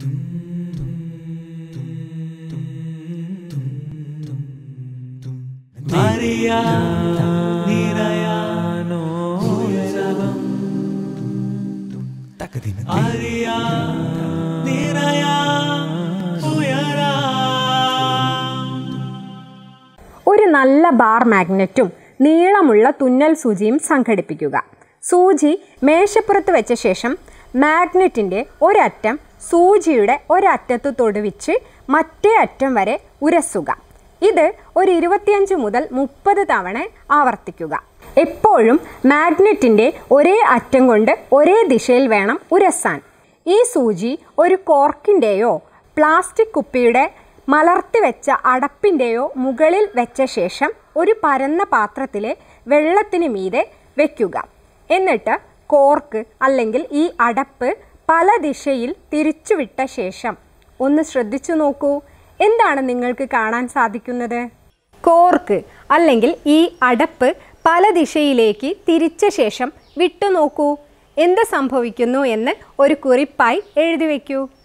അറിയാ നിറയാനോ ഉത്സവം അറിയാ നിറയാ ഉയരാ ഒരു നല്ല ബാർ മാഗ്നറ്റും നീളമുള്ള തുന്നൽ സൂചിയും സംഘടിപ്പിക്കുക സൂചി മേശപ്പുറത്ത് വെച്ച ശേഷം മാഗ്നറ്റിൻ്റെ ഒരറ്റം സൂചിയുടെ ഒരറ്റത്ത് തൊടുവിച്ച് മറ്റേ അറ്റം വരെ ഉരസുക ഇത് ഒരു ഇരുപത്തിയഞ്ച് മുതൽ മുപ്പത് തവണ ആവർത്തിക്കുക എപ്പോഴും മാഗ്നറ്റിൻ്റെ ഒരേ അറ്റം കൊണ്ട് ഒരേ ദിശയിൽ വേണം ഉരസാൻ ഈ സൂചി ഒരു കോർക്കിൻ്റെയോ പ്ലാസ്റ്റിക് കുപ്പിയുടെ മലർത്തി വെച്ച അടപ്പിൻ്റെയോ മുകളിൽ വെച്ച ശേഷം ഒരു പരന്ന പാത്രത്തിലെ വെള്ളത്തിന് മീതെ വെക്കുക എന്നിട്ട് കോർക്ക് അല്ലെങ്കിൽ ഈ അടപ്പ് പല ദിശയിൽ തിരിച്ചുവിട്ട ശേഷം ഒന്ന് ശ്രദ്ധിച്ചു നോക്കൂ എന്താണ് നിങ്ങൾക്ക് കാണാൻ സാധിക്കുന്നത് കോർക്ക് അല്ലെങ്കിൽ ഈ അടപ്പ് പല ദിശയിലേക്ക് തിരിച്ച ശേഷം വിട്ടു നോക്കൂ എന്ത് സംഭവിക്കുന്നു എന്ന് ഒരു കുറിപ്പായി എഴുതി വയ്ക്കൂ